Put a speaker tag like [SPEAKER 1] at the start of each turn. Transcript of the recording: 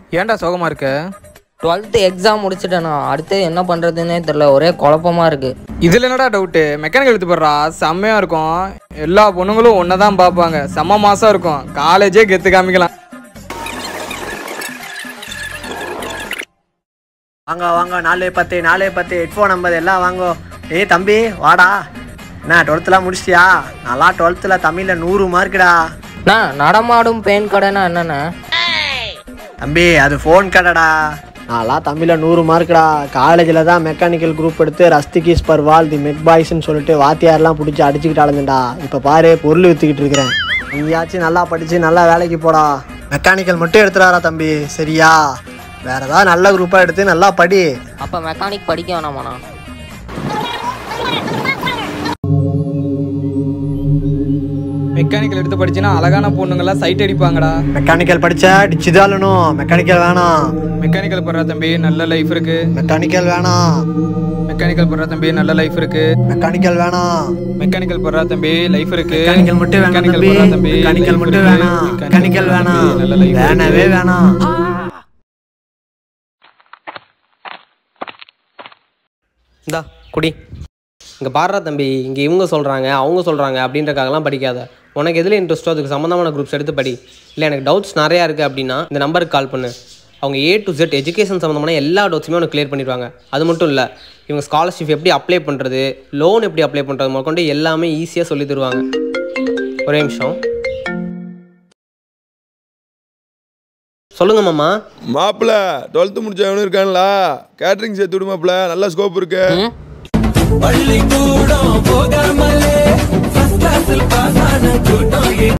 [SPEAKER 1] ஏன்டா சோகமா இருக்க
[SPEAKER 2] டுவெல்த்து எக்ஸாம் முடிச்சிட்டேண்ணா அடுத்து என்ன பண்ணுறதுன்னே தெரில ஒரே குழப்பமா இருக்கு
[SPEAKER 1] இதுல என்னடா டவுட்டு மெக்கானிக்கல் எடுத்து போடுறா செம்மையா இருக்கும் எல்லா பொண்ணுங்களும் ஒன்றை தான் பார்ப்பாங்க செம்ம மாசம் இருக்கும் காலேஜே கெத்து காமிக்கலாம்
[SPEAKER 3] வாங்க வாங்க நாலு பத்து நாலு பத்து ஹெட்ஃபோன் ஐம்பது எல்லாம் வாங்க ஏய் தம்பி வாடா என்ன டுவெல்த்துலாம் முடிச்சிட்டியா நல்லா டுவெல்த்தில் தமிழில் நூறு மார்க்குடா
[SPEAKER 2] அண்ணா நடமாடும் பெயின் கடைனா என்னண்ணே
[SPEAKER 3] தம்பி அது ஃபோன் கடைடா நான்லாம் தமிழில் நூறு மார்க்குடா காலேஜில் தான் மெக்கானிக்கல் குரூப் எடுத்து ரஸ்திகிஸ் பர்வால் தி மெக் பாய்ஸ்னு சொல்லிட்டு வாத்தியார்லாம் பிடிச்சி அடிச்சுக்கிட்டு அலைஞ்சேன்டா இப்போ பாரு பொருள் விற்றுக்கிட்டு இருக்கிறேன் நீயாச்சும் நல்லா படித்து நல்லா வேலைக்கு போடா மெக்கானிக்கல் மட்டும் எடுத்துறாரா தம்பி சரியா வேற ஏதாவது நல்ல குரூப்பாக எடுத்து நல்லா படி
[SPEAKER 2] அப்போ மெக்கானிக் படிக்க வேணாமாண்ணா
[SPEAKER 1] மெக்கானிக்கல் எடுத்து படிச்சுன்னா அழகான பொண்ணுங்கெல்லாம் சைட் அடிப்பாங்கடா
[SPEAKER 3] மெக்கானிக்கல் படிச்சா டிச்சுதாலனும் மெக்கானிக்கல் வேணாம்
[SPEAKER 1] மெக்கானிக்கல் போடுறா தம்பி நல்ல லைஃப் இருக்கு
[SPEAKER 3] மெக்கானிக்கல் வேணாம்
[SPEAKER 1] மெக்கானிக்கல் போடுறா தம்பி நல்ல லைஃப் இருக்கு
[SPEAKER 3] மெக்கானிக்கல் வேணாம்
[SPEAKER 1] மெக்கானிக்கல் போடுறா தம்பி லைஃப் இருக்கு
[SPEAKER 3] மெக்கானிக்கல் மட்டும் வேணாம்
[SPEAKER 1] மெக்கானிக்கல்
[SPEAKER 3] தம்பி
[SPEAKER 1] போடுறா தம்பி
[SPEAKER 3] மெக்கானிக்கல்
[SPEAKER 1] life
[SPEAKER 3] மட்டும்
[SPEAKER 1] இருக்கு.
[SPEAKER 3] வேணாம் மெக்கானிக்கல்
[SPEAKER 1] போடுறா
[SPEAKER 3] வேணாம்
[SPEAKER 1] தம்பி, நல்ல life
[SPEAKER 3] வேணவே
[SPEAKER 1] இருக்கு.
[SPEAKER 3] வேணாம்
[SPEAKER 4] இந்தா குடி இங்கே பாடுறா தம்பி இங்கே இவங்க சொல்கிறாங்க அவங்க சொல்கிறாங்க அப்படின்றக்காகலாம் படிக்காத உனக்கு எதில் இன்ட்ரெஸ்ட்டோ அதுக்கு சம்மந்தமான குரூப்ஸ் எடுத்து படி இல்லை எனக்கு டவுட்ஸ் நிறையா இருக்குது அப்படின்னா இந்த நம்பருக்கு கால் பண்ணு அவங்க ஏ டு Z எஜுகேஷன் சம்மந்தமான எல்லா டவுட்ஸுமே உனக்கு கிளியர் பண்ணிடுவாங்க அது மட்டும் இல்லை இவங்க ஸ்காலர்ஷிப் எப்படி அப்ளை பண்ணுறது லோன் எப்படி அப்ளை பண்ணுறது முதற்கொண்டு எல்லாமே ஈஸியாக சொல்லி தருவாங்க ஒரே நிமிஷம் சொல்லுங்க மாமா
[SPEAKER 5] மாப்பிள்ள டுவெல்த்து முடிச்சவனும் இருக்கான்ல கேட்டரிங் சேர்த்து விடு மாப்பிள்ள நல்ல ஸ்கோப் இருக்கு
[SPEAKER 4] ம்